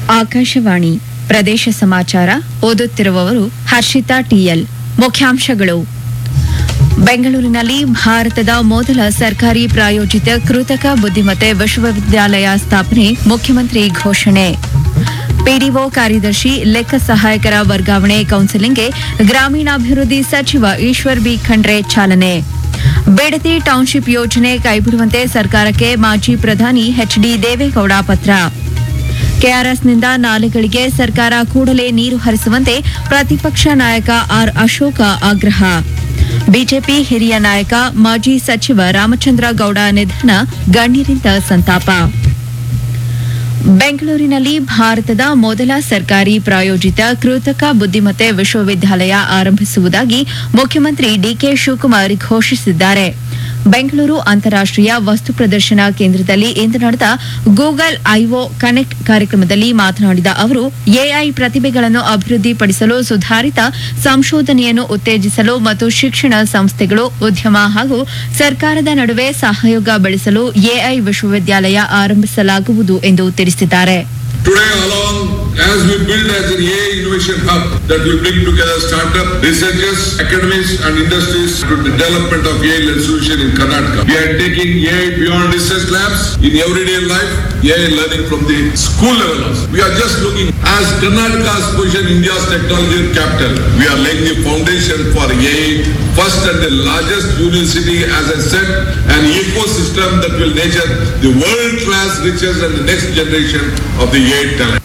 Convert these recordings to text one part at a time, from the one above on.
ಆಕಾಶವಾಣಿ ಪ್ರದೇಶ ಸಮಾಚಾರ ಓದುತ್ತಿರುವವರು ಹರ್ಷಿತಾ ಟಿಎಲ್ ಮುಖ್ಯಾಂಶಗಳು ಬೆಂಗಳೂರಿನಲ್ಲಿ ಭಾರತದ ಮೊದಲ ಸರ್ಕಾರಿ ಪ್ರಾಯೋಜಿತ ಕೃತಕ ಬುದ್ಧಿಮತ್ತೆ ವಿಶ್ವವಿದ್ಯಾಲಯ ಸ್ಥಾಪನೆ ಮುಖ್ಯಮಂತ್ರಿ ಘೋಷಣೆ ಪಿಡಿಒ ಕಾರ್ಯದರ್ಶಿ ಲೆಕ್ಕ ಸಹಾಯಕರ ವರ್ಗಾವಣೆ ಕೌನ್ಸಿಲಿಂಗ್ಗೆ ಗ್ರಾಮೀಣಾಭಿವೃದ್ಧಿ ಸಚಿವ ಈಶ್ವರ್ ಬಿ ಖಂಡ್ರೆ ಚಾಲನೆ ಬೇಡತಿ ಟೌನ್ಶಿಪ್ ಯೋಜನೆ ಕೈಬಿಡುವಂತೆ ಸರ್ಕಾರಕ್ಕೆ ಮಾಜಿ ಪ್ರಧಾನಿ ಎಚ್ಡಿ ದೇವೇಗೌಡ ಪತ್ರ ಕೆಆರ್ಎಸ್ನಿಂದ ನಾಲೆಗಳಿಗೆ ಸರ್ಕಾರ ಕೂಡಲೇ ನೀರು ಹರಿಸುವಂತೆ ಪ್ರತಿಪಕ್ಷ ನಾಯಕ ಆರ್ ಅಶೋಕ ಆಗ್ರಹ ಬಿಜೆಪಿ ಹಿರಿಯ ನಾಯಕ ಮಾಜಿ ಸಚಿವ ರಾಮಚಂದ್ರ ಗೌಡ ನಿಧನ ಗಣ್ಯರಿಂದ ಸಂತಾಪ ಬೆಂಗಳೂರಿನಲ್ಲಿ ಭಾರತದ ಮೊದಲ ಸರ್ಕಾರಿ ಪ್ರಾಯೋಜಿತ ಕೃತಕ ಬುದ್ಧಿಮತ್ತೆ ವಿಶ್ವವಿದ್ಯಾಲಯ ಆರಂಭಿಸುವುದಾಗಿ ಮುಖ್ಯಮಂತ್ರಿ ಡಿಕೆ ಶಿವಕುಮಾರ್ ಘೋಷಿಸಿದ್ದಾರೆ ಬೆಂಗಳೂರು ಅಂತಾರಾಷ್ಟೀಯ ವಸ್ತು ಪ್ರದರ್ಶನ ಕೇಂದ್ರದಲ್ಲಿ ಇಂದು ನಡೆದ ಗೂಗಲ್ ಐಒ ಕನೆಕ್ಟ್ ಕಾರ್ಯಕ್ರಮದಲ್ಲಿ ಮಾತನಾಡಿದ ಅವರು ಎಐ ಪ್ರತಿಭೆಗಳನ್ನು ಅಭಿವೃದ್ಧಿಪಡಿಸಲು ಸುಧಾರಿತ ಸಂಶೋಧನೆಯನ್ನು ಉತ್ತೇಜಿಸಲು ಮತ್ತು ಶಿಕ್ಷಣ ಸಂಸ್ಥೆಗಳು ಉದ್ಯಮ ಹಾಗೂ ಸರ್ಕಾರದ ನಡುವೆ ಸಹಯೋಗ ಬೆಳೆಸಲು ಎಐ ವಿಶ್ವವಿದ್ಯಾಲಯ ಆರಂಭಿಸಲಾಗುವುದು ಎಂದು ತಿಳಿಸಿದ್ದಾರೆ Today along, as we build as an AI innovation hub that will bring together startup, researchers, academics and industries to the development of AI-led solution in Karnataka. We are taking AI beyond research labs in everyday life, AI learning from the school level also. We are just looking as Karnataka's position India's technology capital. We are laying the foundation for AI first and the largest university, as I said, an ecosystem that will nurture the world-class riches and the next generation of the AI talent.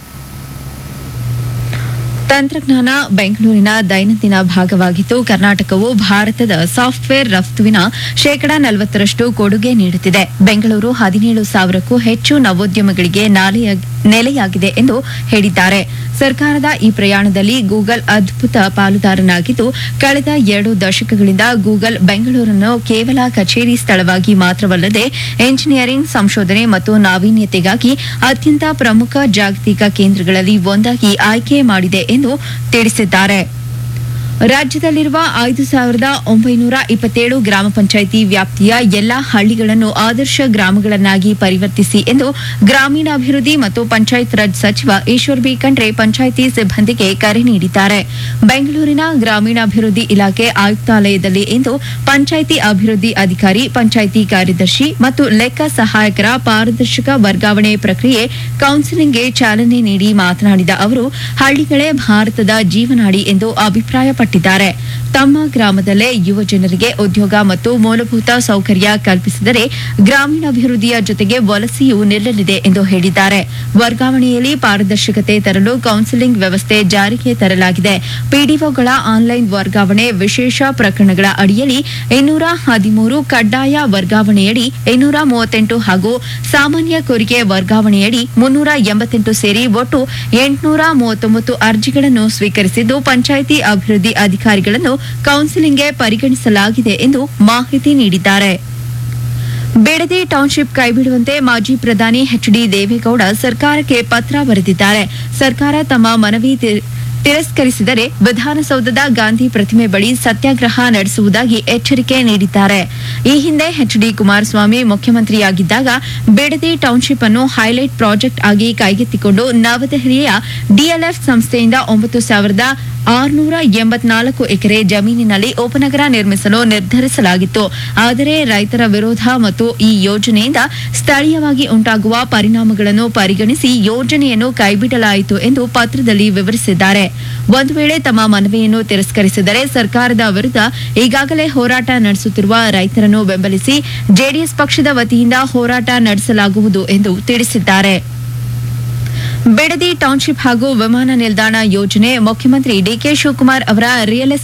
ತಂತ್ರಜ್ಞಾನ ಬೆಂಗಳೂರಿನ ದೈನಂದಿನ ಭಾಗವಾಗಿದ್ದು ಕರ್ನಾಟಕವು ಭಾರತದ software ರಫ್ತುವಿನ ಶೇಕಡಾ ನಲವತ್ತರಷ್ಟು ಕೊಡುಗೆ ನೀಡುತ್ತಿದೆ ಬೆಂಗಳೂರು ಹದಿನೇಳು ಸಾವಿರಕ್ಕೂ ಹೆಚ್ಚು ನವೋದ್ಯಮಗಳಿಗೆ ನಾಲೆಯ- ನೆಲೆಯಾಗಿದೆ ಎಂದು ಹೇಳಿದ್ದಾರೆ ಸರ್ಕಾರದ ಈ ಪ್ರಯಾಣದಲ್ಲಿ ಗೂಗಲ್ ಅದ್ಭುತ ಪಾಲುದಾರನಾಗಿದ್ದು ಕಳೆದ ಎರಡು ದಶಕಗಳಿಂದ ಗೂಗಲ್ ಬೆಂಗಳೂರನ್ನು ಕೇವಲ ಕಚೇರಿ ಸ್ಥಳವಾಗಿ ಮಾತ್ರವಲ್ಲದೆ ಎಂಜಿನಿಯರಿಂಗ್ ಸಂಶೋಧನೆ ಮತ್ತು ನಾವೀನ್ಯತೆಗಾಗಿ ಅತ್ಯಂತ ಪ್ರಮುಖ ಜಾಗತಿಕ ಕೇಂದ್ರಗಳಲ್ಲಿ ಒಂದಾಗಿ ಆಯ್ಕೆ ಮಾಡಿದೆ ಎಂದು ತಿಳಿಸಿದ್ದಾರೆ ರಾಜ್ಯದಲ್ಲಿರುವ ಐದು ಸಾವಿರದ ಒಂಬೈನೂರ ಇಪ್ಪತ್ತೇಳು ಗ್ರಾಮ ಪಂಚಾಯಿತಿ ವ್ಯಾಪ್ತಿಯ ಎಲ್ಲಾ ಹಳ್ಳಿಗಳನ್ನು ಆದರ್ಶ ಗ್ರಾಮಗಳನ್ನಾಗಿ ಪರಿವರ್ತಿಸಿ ಎಂದು ಗ್ರಾಮೀಣಾಭಿವೃದ್ಧಿ ಮತ್ತು ಪಂಚಾಯತ್ ರಾಜ್ ಸಚಿವ ಈಶ್ವರ್ ಬಿ ಖಂಡ್ರೆ ಪಂಚಾಯಿತಿ ಸಿಬ್ಬಂದಿಗೆ ಕರೆ ನೀಡಿದ್ದಾರೆ ಬೆಂಗಳೂರಿನ ಗ್ರಾಮೀಣಾಭಿವೃದ್ಧಿ ಇಲಾಖೆ ಆಯುಕ್ತಾಲಯದಲ್ಲಿ ಇಂದು ಪಂಚಾಯಿತಿ ಅಭಿವೃದ್ಧಿ ಅಧಿಕಾರಿ ಪಂಚಾಯಿತಿ ಕಾರ್ಯದರ್ಶಿ ಮತ್ತು ಲೆಕ್ಕ ಸಹಾಯಕರ ಪಾರದರ್ಶಕ ವರ್ಗಾವಣೆ ಪ್ರಕ್ರಿಯೆ ಕೌನ್ಸಿಲಿಂಗ್ಗೆ ಚಾಲನೆ ನೀಡಿ ಮಾತನಾಡಿದ ಅವರು ಹಳ್ಳಿಗಳೇ ಭಾರತದ ಜೀವನಾಡಿ ಎಂದು ಅಭಿಪ್ರಾಯಪಟ್ಟಿದ್ದಾರೆ ತಮ್ಮ ಗ್ರಾಮದಲ್ಲೇ ಯುವ ಜನರಿಗೆ ಉದ್ಯೋಗ ಮತ್ತು ಮೂಲಭೂತ ಸೌಕರ್ಯ ಕಲ್ಪಿಸಿದರೆ ಗ್ರಾಮೀಣಾಭಿವೃದ್ಧಿಯ ಜೊತೆಗೆ ವಲಸೆಯೂ ನಿಲ್ಲಲಿದೆ ಎಂದು ಹೇಳಿದ್ದಾರೆ ವರ್ಗಾವಣೆಯಲ್ಲಿ ಪಾರದರ್ಶಕತೆ ತರಲು ಕೌನ್ಸಿಲಿಂಗ್ ವ್ಯವಸ್ಥೆ ಜಾರಿಗೆ ತರಲಾಗಿದೆ ಪಿಡಿಒಗಳ ಆನ್ಲೈನ್ ವರ್ಗಾವಣೆ ವಿಶೇಷ ಪ್ರಕರಣಗಳ ಅಡಿಯಲ್ಲಿ ಇನ್ನೂರ ಹದಿಮೂರು ಕಡ್ಡಾಯ ವರ್ಗಾವಣೆಯಡಿ ಇನ್ನೂರ ಮೂವತ್ತೆಂಟು ಹಾಗೂ ಸಾಮಾನ್ಯ ಕೋರಿಕೆ ವರ್ಗಾವಣೆಯಡಿ ಮುನ್ನೂರ ಎಂಬತ್ತೆಂಟು ಸೇರಿ ಒಟ್ಟು ಎಂಟುನೂರ ಮೂವತ್ತೊಂಬತ್ತು ಅರ್ಜಿಗಳನ್ನು ಸ್ವೀಕರಿಸಿದ್ದು ಪಂಚಾಯಿತಿ ಅಭಿವೃದ್ಧಿ ಅಧಿಕಾರಿಗಳನ್ನು ಕೌನ್ಸಿಲಿಂಗ್ಗೆ ಪರಿಗಣಿಸಲಾಗಿದೆ ಎಂದು ಮಾಹಿತಿ ನೀಡಿದ್ದಾರೆ ಬೇಡದಿ ಟೌನ್ಶಿಪ್ ಕೈಬಿಡುವಂತೆ ಮಾಜಿ ಪ್ರಧಾನಿ ಎಚ್ಡಿ ದೇವೇಗೌಡ ಸರ್ಕಾರಕ್ಕೆ ಪತ್ರ ಬರೆದಿದ್ದಾರೆ ಸರ್ಕಾರ ತಮ್ಮ ಮನವಿ ತಿ- ತಿರಸ್ಕರಿಸಿದರೆ ವಿಧಾನಸೌಧದ ಗಾಂಧಿ ಪ್ರತಿಮೆ ಬಳಿ ಸತ್ಯಾಗ್ರಹ ನಡೆಸುವುದಾಗಿ ಎಚ್ಚರಿಕೆ ನೀಡಿದ್ದಾರೆ ಈ ಹಿಂದೆ ಎಚ್ಡಿ ಕುಮಾರಸ್ವಾಮಿ ಮುಖ್ಯಮಂತ್ರಿಯಾಗಿದ್ದಾಗ ಬೇಡದಿ ಟೌನ್ಶಿಪ್ ಅನ್ನು ಹೈಲೈಟ್ ಪ್ರಾಜೆಕ್ಟ್ ಆಗಿ ಕೈಗೆತ್ತಿಕೊಂಡು ನವದೆಹಲಿಯ ಡಿಎಲ್ಎಫ್ ಸಂಸ್ಥೆಯಿಂದ ಒಂಬತ್ತು ಸಾವಿರದ ಆರುನೂರ ಎಂಬತ್ನಾಲ್ಕು ಎಕರೆ ಜಮೀನಿನಲ್ಲಿ ಉಪನಗರ ನಿರ್ಮಿಸಲು ನಿರ್ಧರಿಸಲಾಗಿತ್ತು ಆದರೆ ರೈತರ ವಿರೋಧ ಮತ್ತು ಈ ಯೋಜನೆಯಿಂದ ಸ್ಥಳೀಯವಾಗಿ ಉಂಟಾಗುವ ಪರಿಣಾಮಗಳನ್ನು ಪರಿಗಣಿಸಿ ಯೋಜನೆಯನ್ನು ಕೈಬಿಡಲಾಯಿತು ಎಂದು ಪತ್ರದಲ್ಲಿ ವಿವರಿಸಿದ್ದಾರೆ ಒಂದು ವೇಳೆ ತಮ್ಮ ಮನವಿಯನ್ನು ತಿರಸ್ಕರಿಸಿದರೆ ಸರ್ಕಾರದ ವಿರುದ್ಧ ಈಗಾಗಲೇ ಹೋರಾಟ ನಡೆಸುತ್ತಿರುವ ರೈತರನ್ನು ಬೆಂಬಲಿಸಿ ಜೆಡಿಎಸ್ ಪಕ್ಷದ ವತಿಯಿಂದ ಹೋರಾಟ ನಡೆಸಲಾಗುವುದು ಎಂದು ತಿಳಿಸಿದ್ದಾರೆ ಬಿಡದಿ ಟೌನ್ಶಿಪ್ ಹಾಗೂ ವಿಮಾನ ನಿಲ್ದಾಣ ಯೋಜನೆ ಮುಖ್ಯಮಂತ್ರಿ ಡಿಕೆ ಶಿವಕುಮಾರ್ ಅವರ ರಿಯಲ್ ಎಸ್ಟೇಟ್